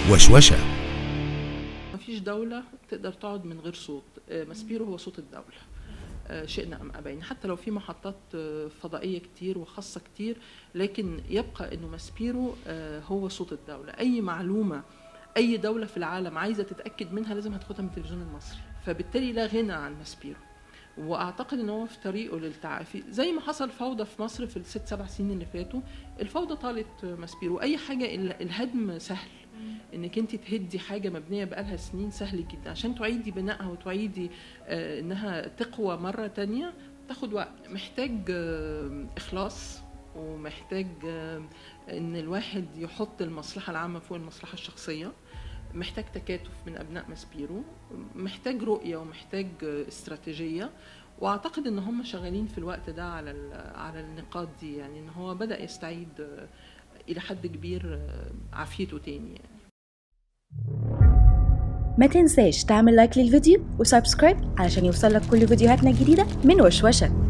وشوشة مفيش دولة تقدر تقعد من غير صوت آه، ماسبيرو هو صوت الدولة آه، شئنا أم أبينا حتى لو في محطات آه، فضائية كتير وخاصة كتير لكن يبقى أنه ماسبيرو آه، هو صوت الدولة أي معلومة أي دولة في العالم عايزة تتأكد منها لازم هتاخدها من التلفزيون المصري فبالتالي لا غنى عن ماسبيرو واعتقد ان هو في طريقه للتعافي زي ما حصل فوضى في مصر في الست سبع سنين اللي فاتوا الفوضى طالت ماسبيرو اي حاجه ال- الهدم سهل انك انت تهدي حاجه مبنيه بقالها سنين سهل جدا عشان تعيدي بنائها وتعيدي آه، انها تقوى مره تانية تاخد وقت محتاج آه، اخلاص ومحتاج آه، ان الواحد يحط المصلحه العامه فوق المصلحه الشخصيه محتاج تكاتف من ابناء ماسبيرو محتاج رؤيه ومحتاج آه، استراتيجيه واعتقد ان هم شغالين في الوقت ده على ال- على النقاط دي يعني ان هو بدا يستعيد آه، الى حد كبير آه، عافيته تاني يعني ما تنساش تعمل لايك للفيديو وسبسكرايب علشان يوصلك كل فيديوهاتنا الجديدة من وشوشة